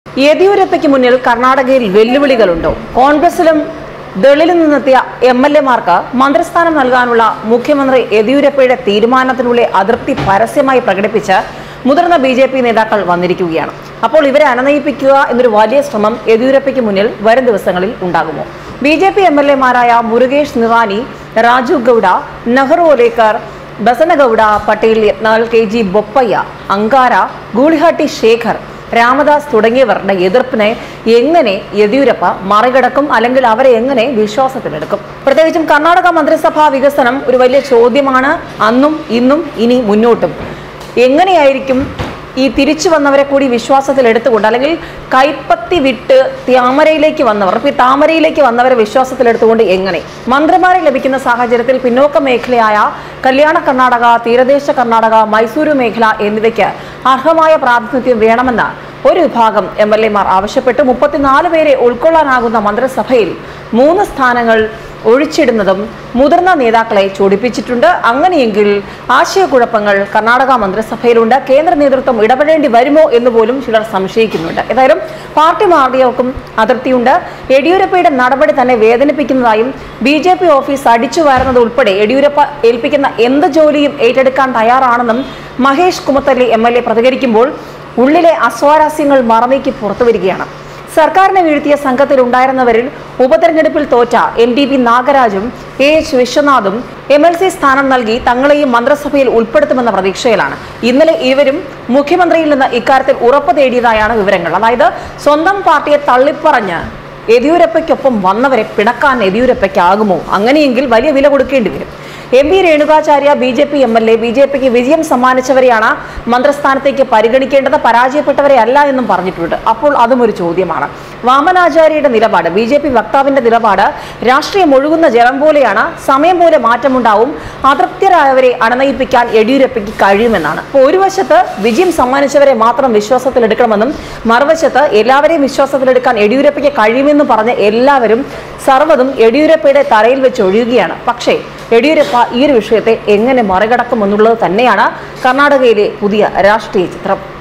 യെദ്യൂരപ്പയ്ക്ക് മുന്നിൽ കർണാടകയിൽ വെല്ലുവിളികളുണ്ടോ കോൺഗ്രസിലും ദളിൽ നിന്നെത്തിയ എം എൽ എമാർക്ക് മന്ത്രിസ്ഥാനം നൽകാനുള്ള മുഖ്യമന്ത്രി യെദ്യൂരപ്പയുടെ തീരുമാനത്തിനുള്ള അതൃപ്തി പരസ്യമായി പ്രകടിപ്പിച്ച് മുതിർന്ന ബി ജെ പി നേതാക്കൾ വന്നിരിക്കുകയാണ് അപ്പോൾ ഇവരെ അനനയിപ്പിക്കുക എന്നൊരു വലിയ ശ്രമം യെദ്യൂരപ്പയ്ക്ക് മുന്നിൽ വരും ദിവസങ്ങളിൽ ഉണ്ടാകുമോ B J P M L എമാരായ മുരുകേഷ് നിറാനി രാജു ഗൌഡ നെഹ്റു ഒലേക്കർ ബസനഗൌഡ പട്ടേൽ യത്നാൾ കെ ജി ബൊപ്പയ്യ അങ്കാര ഗൂളിഹാട്ടി ശേഖർ രാമദാസ് തുടങ്ങിയവരുടെ എതിർപ്പിനെ എങ്ങനെ യെദ്യൂരപ്പ മറികടക്കും അല്ലെങ്കിൽ അവരെ എങ്ങനെ വിശ്വാസത്തിലെടുക്കും പ്രത്യേകിച്ചും കർണാടക മന്ത്രിസഭാ വികസനം ഒരു വലിയ ചോദ്യമാണ് അന്നും ഇന്നും ഇനി മുന്നോട്ടും എങ്ങനെയായിരിക്കും ഈ തിരിച്ചു വന്നവരെ കൂടി വിശ്വാസത്തിൽ എടുത്തുകൊണ്ട് അല്ലെങ്കിൽ കൈപ്പത്തി വിട്ട് താമരയിലേക്ക് വന്നവർ ഇപ്പൊ ഈ താമരയിലേക്ക് വന്നവരെ വിശ്വാസത്തിൽ എടുത്തുകൊണ്ട് എങ്ങനെ മന്ത്രിമാരെ ലഭിക്കുന്ന സാഹചര്യത്തിൽ പിന്നോക്ക മേഖലയായ കല്യാണ കർണാടക തീരദേശ കർണാടക മൈസൂരു മേഖല എന്നിവയ്ക്ക് അർഹമായ പ്രാതിനിധ്യം വേണമെന്ന് ഒരു വിഭാഗം എം എൽ എമാർ ആവശ്യപ്പെട്ടു മുപ്പത്തിനാല് പേരെ ഉൾക്കൊള്ളാനാകുന്ന മന്ത്രിസഭയിൽ മൂന്ന് സ്ഥാനങ്ങൾ ഒഴിച്ചിടുന്നതും മുതിർന്ന നേതാക്കളെ ചൊടിപ്പിച്ചിട്ടുണ്ട് അങ്ങനെയെങ്കിൽ ആശയക്കുഴപ്പങ്ങൾ കർണാടക മന്ത്രിസഭയിലുണ്ട് കേന്ദ്ര നേതൃത്വം ഇടപെടേണ്ടി വരുമോ എന്ന് പോലും ചിലർ സംശയിക്കുന്നുണ്ട് ഏതായാലും പാർട്ടി മാറിയവർക്കും അതിർത്തിയുണ്ട് യെഡിയൂരപ്പയുടെ നടപടി തന്നെ വേദനിപ്പിക്കുന്നതായും ബി ജെ പി ഓഫീസ് അടിച്ചു വരുന്നത് ഉൾപ്പെടെ യെഡിയൂരപ്പ ഏൽപ്പിക്കുന്ന എന്ത് ജോലിയും ഏറ്റെടുക്കാൻ തയ്യാറാണെന്നും Mahesh Kumathalli M L A പ്രതികരിക്കുമ്പോൾ ഉള്ളിലെ അസ്വാരസ്യങ്ങൾ മറനീക്കി പുറത്തു വരികയാണ് സർക്കാരിനെ വീഴ്ത്തിയ സംഘത്തിൽ ഉണ്ടായിരുന്നവരിൽ ഉപതെരഞ്ഞെടുപ്പിൽ തോറ്റ എം ടി പി നാഗരാജും എ എച്ച് വിശ്വനാഥും എം എൽ സി സ്ഥാനം നൽകി തങ്ങളെയും മന്ത്രിസഭയിൽ ഉൾപ്പെടുത്തുമെന്ന പ്രതീക്ഷയിലാണ് ഇന്നലെ ഇവരും മുഖ്യമന്ത്രിയിൽ നിന്ന് ഇക്കാര്യത്തിൽ ഉറപ്പ് തേടിയതായാണ് വിവരങ്ങൾ അതായത് സ്വന്തം പാർട്ടിയെ തള്ളിപ്പറഞ്ഞ് യെദ്യൂരപ്പയ്ക്കൊപ്പം വന്നവരെ പിണക്കാൻ യെദ്യൂരപ്പയ്ക്കാകുമോ അങ്ങനെയെങ്കിൽ വലിയ വില കൊടുക്കേണ്ടി വരും M P Renukacharya B J P M L A B J പിക്ക് വിജയം സമ്മാനിച്ചവരെയാണ് മന്ത്രിസ്ഥാനത്തേക്ക് പരിഗണിക്കേണ്ടത് പരാജയപ്പെട്ടവരെ അല്ല എന്നും പറഞ്ഞിട്ടുണ്ട് അപ്പോൾ അതും ഒരു ചോദ്യമാണ് വാമനാചാര്യയുടെ നിലപാട് ബി ജെ പി വക്താവിന്റെ നിലപാട് രാഷ്ട്രീയം ഒഴുകുന്ന ജലം പോലെയാണ് സമയം പോലെ മാറ്റമുണ്ടാവും അതൃപ്തരായവരെ അണനയിപ്പിക്കാൻ യെദ്യൂരപ്പയ്ക്ക് കഴിയുമെന്നാണ് അപ്പോൾ ഒരു വശത്ത് വിജയം സമ്മാനിച്ചവരെ മാത്രം വിശ്വാസത്തിലെടുക്കണമെന്നും മറുവശത്ത് എല്ലാവരെയും വിശ്വാസത്തിലെടുക്കാൻ യെദ്യൂരപ്പയ്ക്ക് കഴിയുമെന്ന് പറഞ്ഞ എല്ലാവരും സർവ്വതും യെദ്യൂരപ്പയുടെ തറയിൽ വെച്ച് ഒഴിയുകയാണ് പക്ഷേ യെദ്യൂരപ്പ ഈ ഒരു വിഷയത്തെ എങ്ങനെ മറികടക്കുമെന്നുള്ളത് തന്നെയാണ് കർണാടകയിലെ പുതിയ രാഷ്ട്രീയ ചിത്രം